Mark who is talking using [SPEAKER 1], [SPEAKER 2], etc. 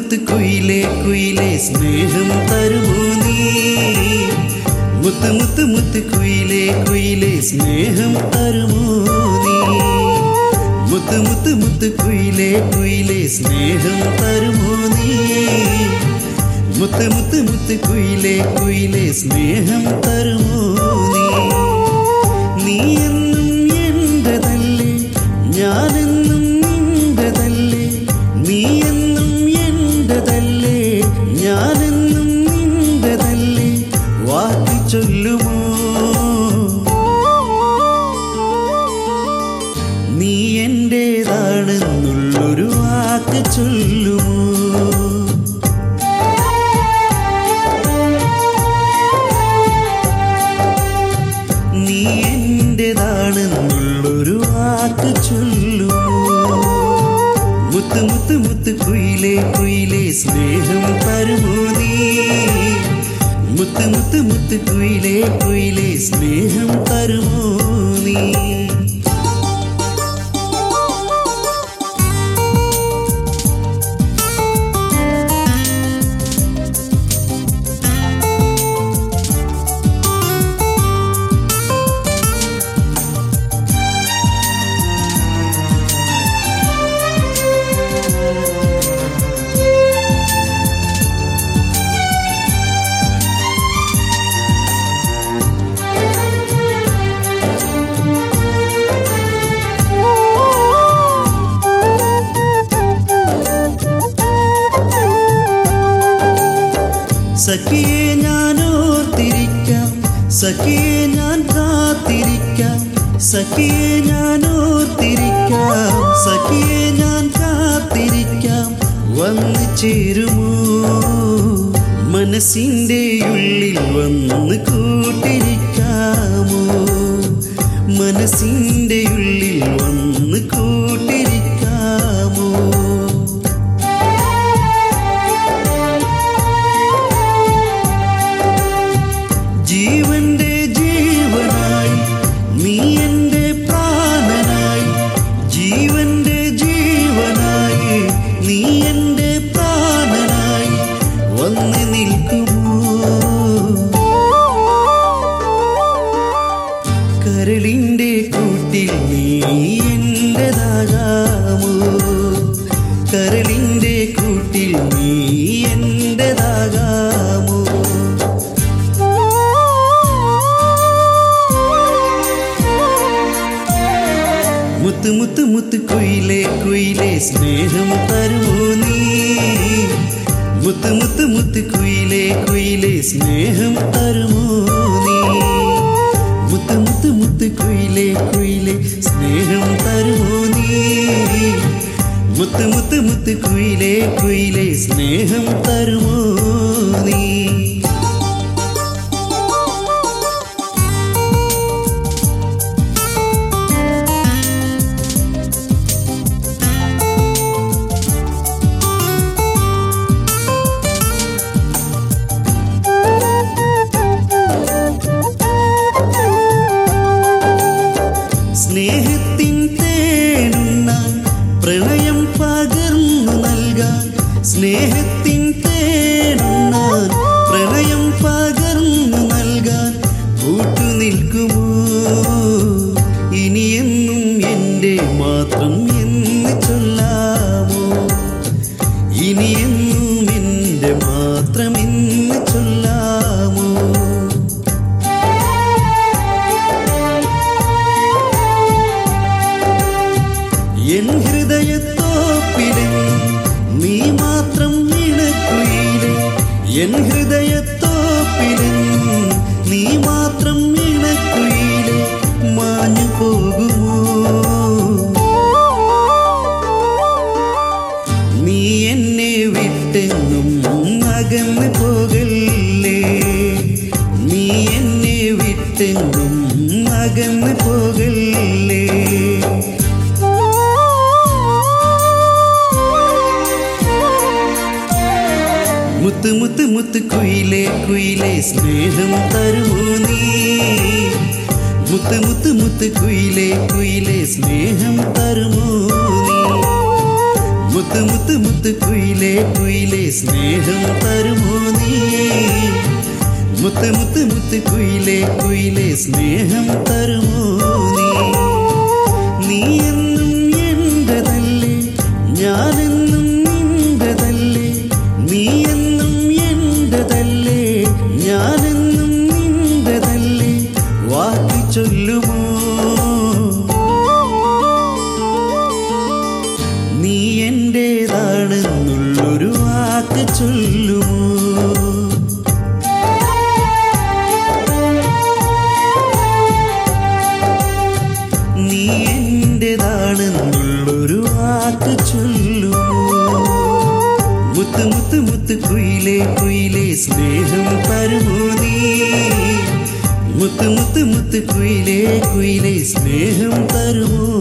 [SPEAKER 1] മുത്ത് കുയിലേ കുയിലേ സ്നേഹം തരുമോ നീ മുത്ത് മുത്ത് മുത്ത് കുയിലേ കുയിലേ സ്നേഹം തരുമോ നീ മുത്ത് മുത്ത് മുത്ത് കുയിലേ കുയിലേ സ്നേഹം തരുമോ നീ മുത്ത് മുത്ത് മുത്ത് കുയിലേ കുയിലേ സ്നേഹം തരുമോ നീ നീ എന്നും എന്റതല്ലേ ഞാനെന്നും നിന്റതല്ലേ നീ എന്നും എന്റതല്ലേ ഞാനെന്നും നിന്റതല്ലേ വാക്ക് ചൊല്ലുമോ നീ എന്റേതാണെന്നുള്ളൊരു വാക്ക് ചൊല്ലുമോ നീ എന്റേതാണെന്നുള്ളൊരു വാക്ക് ചൊല്ലുമോ മുത്ത് മുത്ത് മുത്ത് കുയിലേ കുയിലേ സ്നേഹം തരുമോ നീ മുത്ത് മുത്ത് മുത്ത് കുയിലേ കുയിലേ സ്നേഹം തരുമോ നീ സഖിയെ ഞാൻ ഓർത്തിരിക്കാം സഖിയെ ഞാൻ കാത്തിരിക്കാം സഖിയെ ഞാൻ ഓർത്തിരിക്കാം സഖിയെ ഞാൻ കാത്തിരിക്കാം വന്നു ചേരുമോ മനസ്സിൻ്റെ ഉള്ളിൽ വന്ന് കൂട്ടിരിക്കാമോ മനസ്സിൻ്റെ ഉള്ളിൽ വന്ന് കൂട്ടിരിക്കാമോ ജീവന്റെ ജീവനായി നീ എൻ്റെ പ്രാണനായി ജീവന്റെ ജീവനായി നീ എൻ്റെ പ്രാണനായി വന്ന് നിൽക്കുമോ കരളിൻ്റെ കൂട്ടിൽ നീ എൻ്റെതാകാമോ കരളിൻ്റെ കൂട്ടിൽ നീ എൻ്റെതാകാമോ മുത്ത് മുത്ത് മുത്ത് കുയിലേ കുയിലേ സ്നേഹം തരുമോ നീ മുത്ത് മുത്ത് മുത്ത് കുയിലേ കുയിലേ സ്നേഹം തരുമോ നീ മുത്ത് മുത്ത് മുത്ത് കുയിലേ കുയിലേ സ്നേഹം തരുമോ നീ മുത്ത് മുത്ത് മുത്ത് കുയിലേ കുയിലേ സ്നേഹം തരുമോ നീ സ്നേഹത്തിൻ തേനുണ്ണാൻ പ്രണയം പകർന്നു നൽകാൻ സ്നേഹത്തിൻ തേനുണ്ണാൻ പ്രണയം പകർന്നു നൽകാൻ കൂട്ടു നിൽക്കുമോ ഇനിയെന്നും എൻ്റെ മാത്രം എന്ന് ചൊല്ലാമോ ഇനിയെന്നും എൻ്റെ മാത്രം എന്ന് ചൊല്ലാമോ എൻ ഹൃദയത്തോപ്പിലെങ്ങും നീ മാത്രം ഇണക്കുയിലെ എൻ ഹൃദയത്തോപ്പിലെങ്ങും നീ മാത്രം ഇണക്കുയിലെ മാഞ്ഞു പോകുമോ നീ എന്നെ വിട്ടെങ്ങും അകന്നു പോകല്ലേ നീ എന്നെ വിട്ടെങ്ങും അകന്നു പോകല്ലേ മുത്ത് മുത്ത് മുത്ത് കുയിലേ കുയിലേ സ്നേഹം തരുമോ നീ മുത്ത് മുത്ത് മുത്ത് കുയിലേ കുയിലേ സ്നേഹം തരുമോ നീ മുത്ത് മുത്ത് മുത്ത് കുയിലേ കുയിലേ സ്നേഹം തരുമോ നീ മുത്ത് മുത്ത് മുത്ത് കുയിലേ കുയിലേ സ്നേഹം തരുമോ നീ നീ എന്നും എന്റതല്ലേ ഞാനെന്നും നിന്റതല്ലേ നീ എന്നും എന്റതല്ലേ ഞാനെന്നും നിന്റതല്ലേ വാക്ക് ചൊല്ലുമോ നീ എന്റേതാണെന്നുള്ളൊരു വാക്ക് ചൊല്ലുമോ നീ എന്റേതാണെന്നുള്ളൊരു വാക്ക് ചൊല്ലുമോ മുത്ത് മുത്ത് മുത്ത് കുയിലേ കുയിലേ സ്നേഹം തരുമോ നീ മുത്ത് മുത്ത് മുത്ത് കുയിലേ കുയിലേ സ്നേഹം തരുമോ